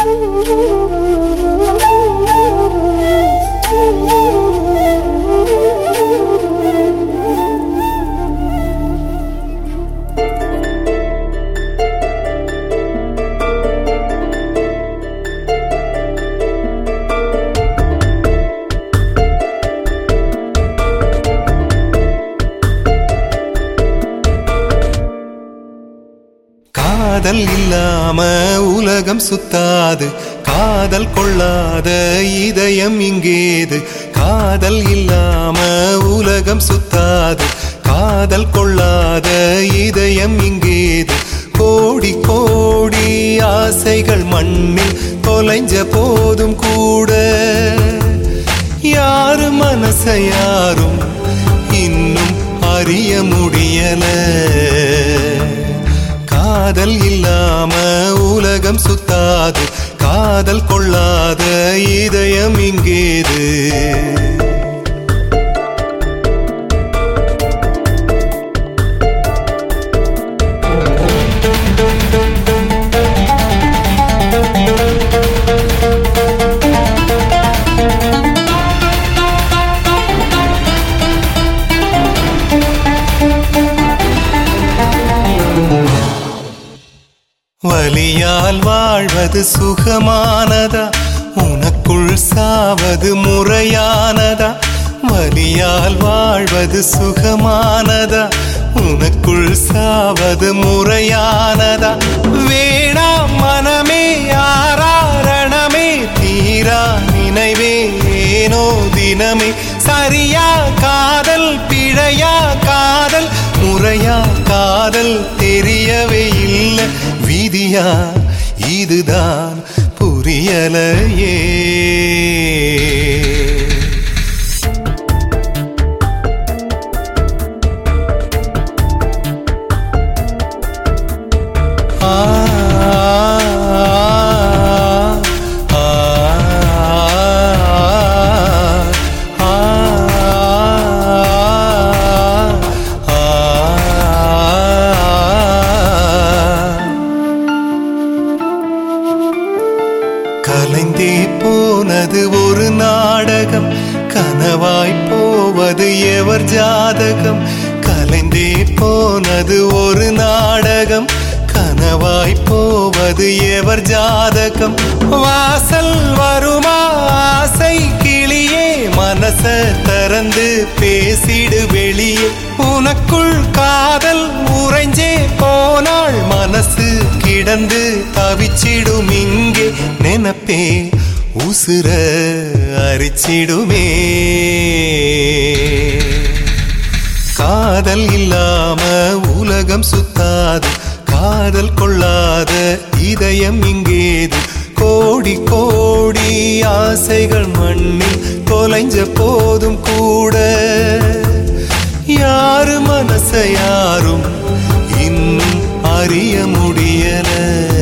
காதல் இல்லாம உலகம் சுத்தாது காதல் கொள்ளாத இதயம் இங்கேது காதல் இல்லாம உலகம் சுத்தாது காதல் கொள்ளாத இதயம் இங்கேது கோடி கோடி ஆசைகள் மண்ணில் தொலைஞ்ச போதும் கூட யாரு மனச யாரும் இன்னும் அறிய முடியல காதல் இல்லாம உலகம் சுத்தாது காதல் கொள்ளாத இதயம் இங்கேது வலியால் வாழ்வது சுகமானதா உனக்குள் சாவது முறையானதா வலியால் வாழ்வது சுகமானதா உனக்குள் சாவது முறையானதா வேணாம் மனமே ஆராரணமே தீரா நினைவே ஏனோ தினமே சரியா காதல் பிழையா காதல் முறையா காதல் தெரியவே இல்லை விதியா இதுதான் புரியலையே ஆ ஆ கலைந்தே போனது ஒரு நாடகம் கனவாய் போவது எவர் ஜாதகம் கலைந்தே போனது ஒரு நாடகம் கனவாய் போவது எவர் ஜாதகம் வாசல் வருமா ஆசை கிளியே மனச திறந்து பேசிடு வெளியே உனக்குள் காதல் உறைஞ்சே போனாள் மனசு கிடந்து தவிச்சிடும் இங்கே நினப்பே உசுர அரிச்சிடுமே காதல் இல்லாம உலகம் சுத்தாது காதல் கொள்ளாத இதயம் இங்கேது கோடி கோடி ஆசைகள் மண்ணில் தொலைஞ்ச போதும் கூட யாரு மனச யாரும் இன்னும் அறிய முடியல